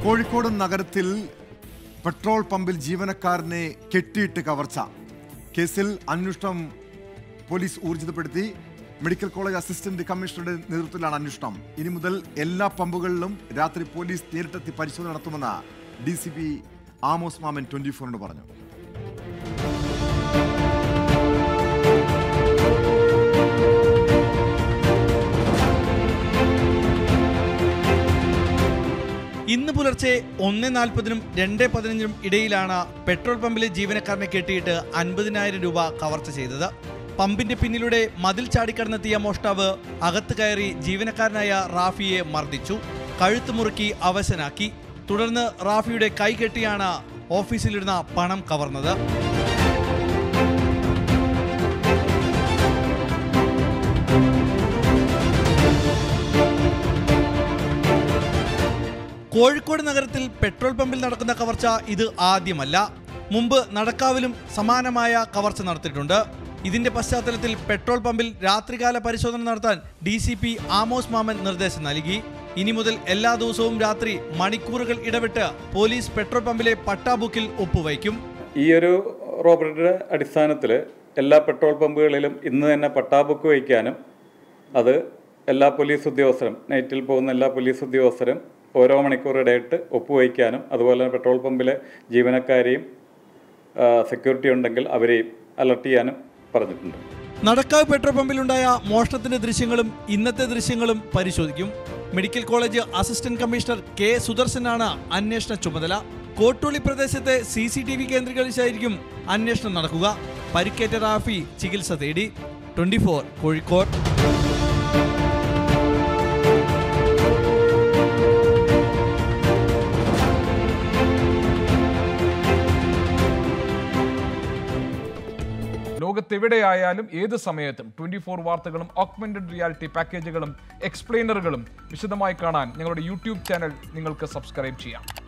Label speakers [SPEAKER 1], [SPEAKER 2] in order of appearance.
[SPEAKER 1] കോഴിക്കോട് നഗരത്തിൽ പെട്രോൾ പമ്പിൽ ജീവനക്കാരനെ കെട്ടിയിട്ട് കവർച്ച കേസിൽ അന്വേഷണം പോലീസ് ഊർജിതപ്പെടുത്തി മെഡിക്കൽ കോളേജ് അസിസ്റ്റന്റ് കമ്മീഷണറുടെ നേതൃത്വത്തിലാണ് അന്വേഷണം ഇനി മുതൽ എല്ലാ പമ്പുകളിലും രാത്രി പോലീസ് നേരിട്ടെത്തി പരിശോധന നടത്തുമെന്ന് D C P Amos Mamman twenty ഫോറിനോട് പറഞ്ഞു
[SPEAKER 2] ഇന്ന് പുലർച്ചെ ഒന്ന് നാൽപ്പതിനും രണ്ട് പതിനഞ്ചിനും ഇടയിലാണ് പെട്രോൾ പമ്പിലെ ജീവനക്കാരനെ കെട്ടിയിട്ട് അൻപതിനായിരം രൂപ കവർച്ച ചെയ്തത് പമ്പിന്റെ പിന്നിലൂടെ മതിൽ ചാടിക്കടന്നെത്തിയ മോഷ്ടാവ് അകത്ത് കയറി ജീവനക്കാരനായ റാഫിയെ മർദ്ദിച്ചു കഴുത്ത് മുറുക്കി അവശനാക്കി തുടർന്ന് റാഫിയുടെ കൈ കെട്ടിയാണ് ഓഫീസിലിരുന്ന പണം കവർന്നത് കോഴിക്കോട് നഗരത്തിൽ പെട്രോൾ പമ്പിൽ നടക്കുന്ന കവർച്ച ഇത് ആദ്യമല്ല മുമ്പ് നടക്കാവിലും സമാനമായ കവർച്ച നടത്തിയിട്ടുണ്ട് ഇതിന്റെ പശ്ചാത്തലത്തിൽ പെട്രോൾ പമ്പിൽ രാത്രികാല പരിശോധന നടത്താൻ ഡി സി പി ആമോസ് മാമൻ നിർദ്ദേശം നൽകി ഇനി മുതൽ എല്ലാ ദിവസവും രാത്രി മണിക്കൂറുകൾ ഇടവിട്ട് പോലീസ് പെട്രോൾ പമ്പിലെ പട്ടാബുക്കിൽ ഒപ്പുവയ്ക്കും
[SPEAKER 3] ഈ ഒരു റോബറിൻ്റെ അടിസ്ഥാനത്തിൽ എല്ലാ പെട്രോൾ പമ്പുകളിലും ഇന്ന് തന്നെ പട്ടാബുക്ക് വയ്ക്കാനും അത് എല്ലാ പോലീസ് ഉദ്യോഗസ്ഥരും നൈറ്റിൽ പോകുന്ന എല്ലാ പോലീസ് ഉദ്യോഗസ്ഥരും ഓരോ മണിക്കൂർ ഇടയിട്ട് ഒപ്പുവയ്ക്കാനും അതുപോലെ തന്നെ പെട്രോൾ പമ്പിലെ ജീവനക്കാരെയും സെക്യൂരിറ്റി ഉണ്ടെങ്കിൽ അവരെയും അലർട്ട് ചെയ്യാനും പറഞ്ഞിട്ടുണ്ട്
[SPEAKER 2] നടക്കാവ് പെട്രോൾ പമ്പിലുണ്ടായ മോഷണത്തിന്റെ ദൃശ്യങ്ങളും ഇന്നത്തെ ദൃശ്യങ്ങളും പരിശോധിക്കും medical college assistant commissioner K സുദർശനാണ് അന്വേഷണ ചുമതല കോട്ടുള്ളി പ്രദേശത്തെ സി സി ടി വി കേന്ദ്രീകരിച്ചായിരിക്കും അന്വേഷണം നടക്കുക പരിക്കേറ്റ റാഫി ചികിത്സ തേടി ട്വന്റി ഫോർ കോഴിക്കോട്
[SPEAKER 4] ലോകത്തെവിടെയായാലും ഏത് സമയത്തും ട്വന്റി ഫോർ വാർത്തകളും ഓഗ്മെന്റഡ് റിയാലിറ്റി പാക്കേജുകളും എക്സ്പ്ലെയിനറുകളും വിശദമായി കാണാൻ ഞങ്ങളുടെ യൂട്യൂബ് ചാനൽ നിങ്ങൾക്ക് സബ്സ്ക്രൈബ് ചെയ്യാം